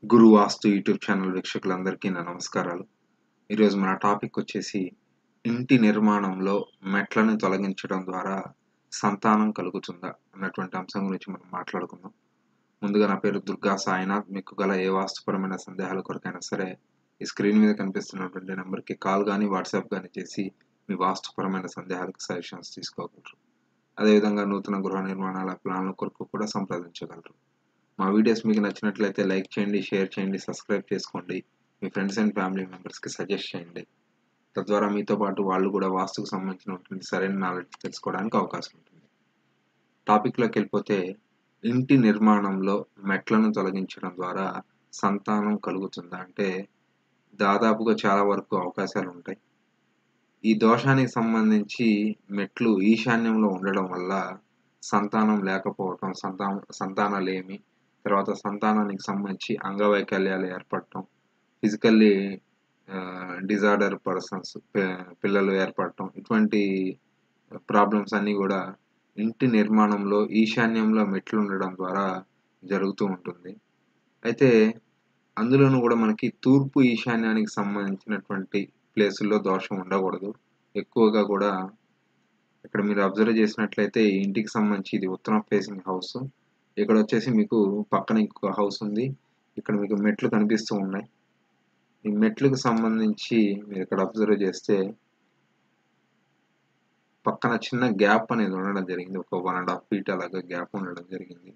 గురు వాస్తు YouTube channel వీక్షకులందరికీ నా నమస్కారాలు ఈరోజు మన టాపిక్ వచ్చేసి ఇంటి నిర్మాణంలో మెట్లను తొలగించడం ద్వారా సంతానం కలుగుతుందా అన్నటువంటి అంశం గురించి మనం మాట్లాడుకుందాం ముందుగా నా పేరు దుర్గా సాయినాథ్ మీకు గల ఏ వాస్తుపరమైన సందేహాల కొరకైనా సరే ఈ స్క్రీన్ మీద కనిపిస్తున్నటువంటి నెంబర్కి కాల్ కానీ వాట్సాప్ కానీ చేసి మీ వాస్తుపరమైన సందేహాలకు సజెషన్స్ తీసుకోగలరు అదేవిధంగా నూతన గృహ నిర్మాణాల ప్లాన్ల కొరకు కూడా సంప్రదించగలరు మా వీడియోస్ మీకు నచ్చినట్లయితే లైక్ చేయండి షేర్ చేయండి సబ్స్క్రైబ్ చేసుకోండి మీ ఫ్రెండ్స్ అండ్ ఫ్యామిలీ మెంబర్స్కి సజెస్ట్ చేయండి తద్వారా మీతో పాటు వాళ్ళు కూడా వాస్తుకు సంబంధించినటువంటి సరైన నాలెడ్జ్ తెలుసుకోవడానికి అవకాశం ఉంటుంది టాపిక్లోకి వెళ్ళిపోతే ఇంటి నిర్మాణంలో మెట్లను తొలగించడం ద్వారా సంతానం కలుగుతుందా అంటే దాదాపుగా చాలా వరకు అవకాశాలు ఉంటాయి ఈ దోషానికి సంబంధించి మెట్లు ఈశాన్యంలో ఉండడం వల్ల సంతానం లేకపోవటం సంతాన సంతానలేమి తర్వాత సంతానానికి సంబంధించి అంగవైకల్యాలు ఏర్పడటం ఫిజికల్లీ డిజార్డర్ పర్సన్స్ పిల్లలు ఏర్పడటం ఇటువంటి ప్రాబ్లమ్స్ అన్నీ కూడా ఇంటి నిర్మాణంలో ఈశాన్యంలో మెట్లు ఉండడం ద్వారా జరుగుతూ ఉంటుంది అయితే అందులోనూ కూడా మనకి తూర్పు ఈశాన్యానికి సంబంధించినటువంటి ప్లేసుల్లో దోషం ఉండకూడదు ఎక్కువగా కూడా ఇక్కడ మీరు అబ్జర్వ్ చేసినట్లయితే ఈ ఇంటికి సంబంధించి ఇది ఉత్తరం ఫేసింగ్ హౌస్ ఇక్కడ వచ్చేసి మీకు పక్కన ఇంకొక హౌస్ ఉంది ఇక్కడ మీకు మెట్లు కనిపిస్తూ ఉన్నాయి ఈ మెట్లకు సంబంధించి మీరు ఇక్కడ అబ్జర్వ్ చేస్తే పక్కన చిన్న గ్యాప్ అనేది ఉండడం జరిగింది ఒక వన్ అండ్ హాఫ్ ఫీట్ అలాగా గ్యాప్ ఉండడం జరిగింది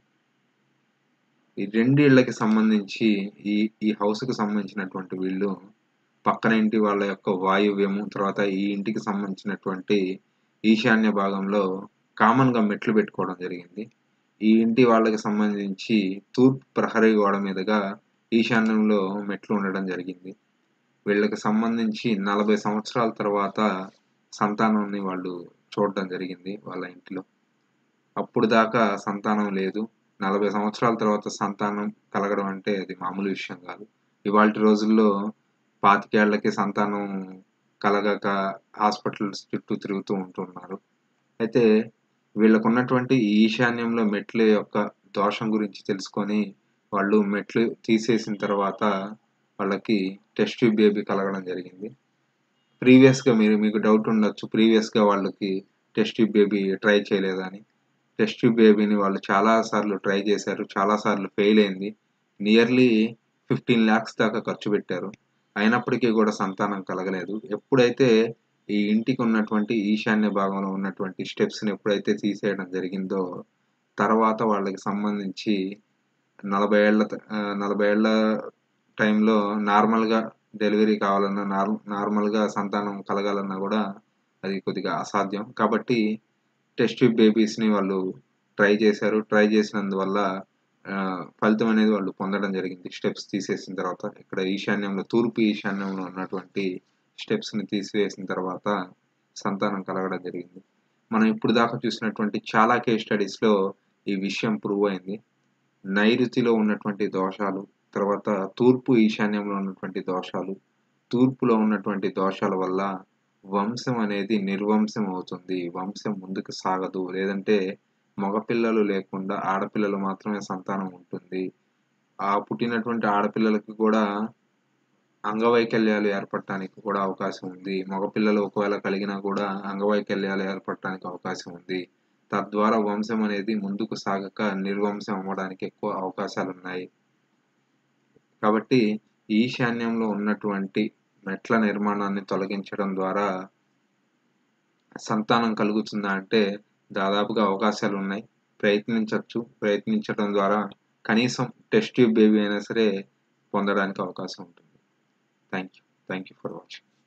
ఈ రెండు ఇళ్ళకి సంబంధించి ఈ ఈ హౌస్కి సంబంధించినటువంటి వీళ్ళు పక్కన ఇంటి వాళ్ళ యొక్క వాయువ్యము తర్వాత ఈ ఇంటికి సంబంధించినటువంటి ఈశాన్య భాగంలో కామన్గా మెట్లు పెట్టుకోవడం జరిగింది ఈ ఇంటి వాళ్ళకి సంబంధించి తూర్పు ప్రహరీ గోడ మీదుగా ఈశాన్యంలో మెట్లు ఉండడం జరిగింది వీళ్ళకి సంబంధించి నలభై సంవత్సరాల తర్వాత సంతానాన్ని వాళ్ళు చూడడం జరిగింది వాళ్ళ ఇంటిలో అప్పుడు దాకా సంతానం లేదు నలభై సంవత్సరాల తర్వాత సంతానం కలగడం అంటే అది మామూలు విషయం కాదు ఇవాళ రోజుల్లో పాతికేళ్లకి సంతానం కలగక హాస్పిటల్స్ చుట్టూ తిరుగుతూ ఉంటున్నారు అయితే వీళ్ళకు ఉన్నటువంటి ఈశాన్యంలో మెట్ల యొక్క దోషం గురించి తెలుసుకొని వాళ్ళు మెట్లు తీసేసిన తర్వాత వాళ్ళకి టెస్ట్ ట్యూబ్ బేబీ కలగడం జరిగింది ప్రీవియస్గా మీరు మీకు డౌట్ ఉండొచ్చు ప్రీవియస్గా వాళ్ళకి టెస్ట్ ట్యూబ్ బేబీ ట్రై చేయలేదని టెస్ట్ ట్యూబ్ బేబీని వాళ్ళు చాలాసార్లు ట్రై చేశారు చాలాసార్లు ఫెయిల్ అయింది నియర్లీ ఫిఫ్టీన్ ల్యాక్స్ దాకా ఖర్చు పెట్టారు అయినప్పటికీ కూడా సంతానం కలగలేదు ఎప్పుడైతే ఈ ఇంటికి ఉన్నటువంటి ఈశాన్య భాగంలో ఉన్నటువంటి స్టెప్స్ని ఎప్పుడైతే తీసేయడం జరిగిందో తర్వాత వాళ్ళకి సంబంధించి నలభై ఏళ్ళ నలభై ఏళ్ళ టైంలో నార్మల్గా డెలివరీ కావాలన్నా నార్ నార్మల్గా సంతానం కలగాలన్నా కూడా అది కొద్దిగా అసాధ్యం కాబట్టి టెస్ట్ ట్యూబ్ బేబీస్ని వాళ్ళు ట్రై చేశారు ట్రై చేసినందువల్ల ఫలితం అనేది వాళ్ళు పొందడం జరిగింది స్టెప్స్ తీసేసిన తర్వాత ఇక్కడ ఈశాన్యంలో తూర్పు ఈశాన్యంలో ఉన్నటువంటి స్టెప్స్ని తీసివేసిన తర్వాత సంతానం కలగడం జరిగింది మనం ఇప్పుడు దాకా చూసినటువంటి చాలా కేస్ స్టడీస్లో ఈ విషయం ప్రూవ్ అయింది నైరుతిలో ఉన్నటువంటి దోషాలు తర్వాత తూర్పు ఈశాన్యంలో ఉన్నటువంటి దోషాలు తూర్పులో ఉన్నటువంటి దోషాల వల్ల వంశం అనేది నిర్వంశం అవుతుంది వంశం ముందుకు సాగదు లేదంటే మగపిల్లలు లేకుండా ఆడపిల్లలు మాత్రమే సంతానం ఉంటుంది ఆ పుట్టినటువంటి ఆడపిల్లలకి కూడా అంగవైకల్యాలు ఏర్పడటానికి కూడా అవకాశం ఉంది మగపిల్లలు ఒకవేళ కలిగినా కూడా అంగవైకల్యాలు ఏర్పడటానికి అవకాశం ఉంది తద్వారా వంశం అనేది ముందుకు సాగక నిర్వంశం అవ్వడానికి ఎక్కువ అవకాశాలు ఉన్నాయి కాబట్టి ఈశాన్యంలో ఉన్నటువంటి మెట్ల నిర్మాణాన్ని తొలగించడం ద్వారా సంతానం కలుగుతుందా అంటే దాదాపుగా అవకాశాలు ఉన్నాయి ప్రయత్నించవచ్చు ప్రయత్నించడం ద్వారా కనీసం టెస్ట్ ట్యూబ్ బేబీ అయినా సరే పొందడానికి అవకాశం ఉంటుంది thank you thank you for watching